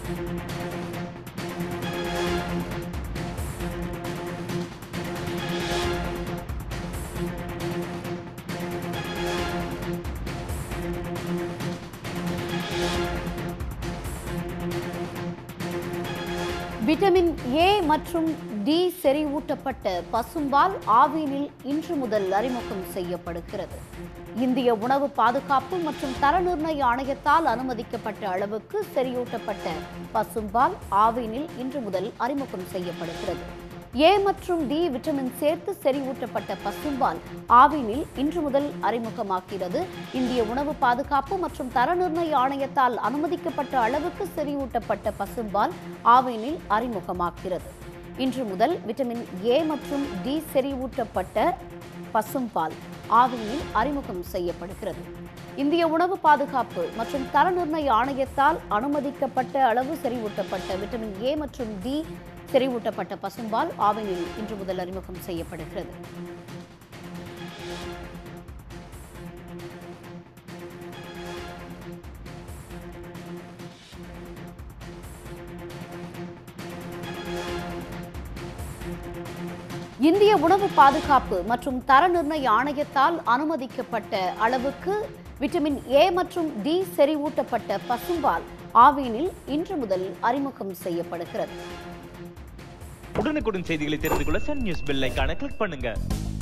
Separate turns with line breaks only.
vitamin A மற்றும் D செறிவூட்டப்பட்ட பசும்பால் ஆவினில் இன்று முதல் அறிமுகம் செய்யப்படுகிறது இந்திய உணவு பாதுகாப்பு மற்றும் தர நிர்ணய ஆணையத்தால் அனுமதிக்கப்பட்ட அளவுக்கு செறிவூட்டப்பட்ட பசும்பால் ஆவினில் இன்று முதல் அறிமுகம் செய்யப்படுகிறது ஏ மற்றும் டி விட்டமின் சேர்த்து செறிவூட்டப்பட்ட பசும்பால் ஆவினில் இன்று முதல் அறிமுகமாகிறது இந்திய உணவு பாதுகாப்பு மற்றும் தர நிர்ணய ஆணையத்தால் அனுமதிக்கப்பட்ட அளவுக்கு செறிவூட்டப்பட்ட பசும்பால் ஆவினில் அறிமுகமாகிறது இன்று முதல் விட்டமின் ஏ மற்றும் டி செறிவூட்டப்பட்ட பசும்பால் ஆவினில் அறிமுகம் செய்யப்படுகிறது இந்திய உணவு பாதுகாப்பு மற்றும் தர நிர்ணய ஆணையத்தால் அனுமதிக்கப்பட்ட அளவு செறிவூட்டப்பட்ட விட்டமின் ஏ மற்றும் டி செறிவூட்டப்பட்ட பசும்பால் ஆவினில் இன்று முதல் அறிமுகம் செய்யப்படுகிறது இந்திய உணவு பாதுகாப்பு மற்றும் தர நிர்ணய ஆணையத்தால் அனுமதிக்கப்பட்ட அளவுக்கு விட்டமின் ஏ மற்றும் டி செறிவூட்டப்பட்ட பசும்பால் ஆவினில் இன்று முதல் அறிமுகம் செய்யப்படுகிறது
உடனுக்குடன் செய்திகளை தெரிந்து கொள்ள சன் நியூஸ் பெல் ஐகானை கிளிக் பண்ணுங்க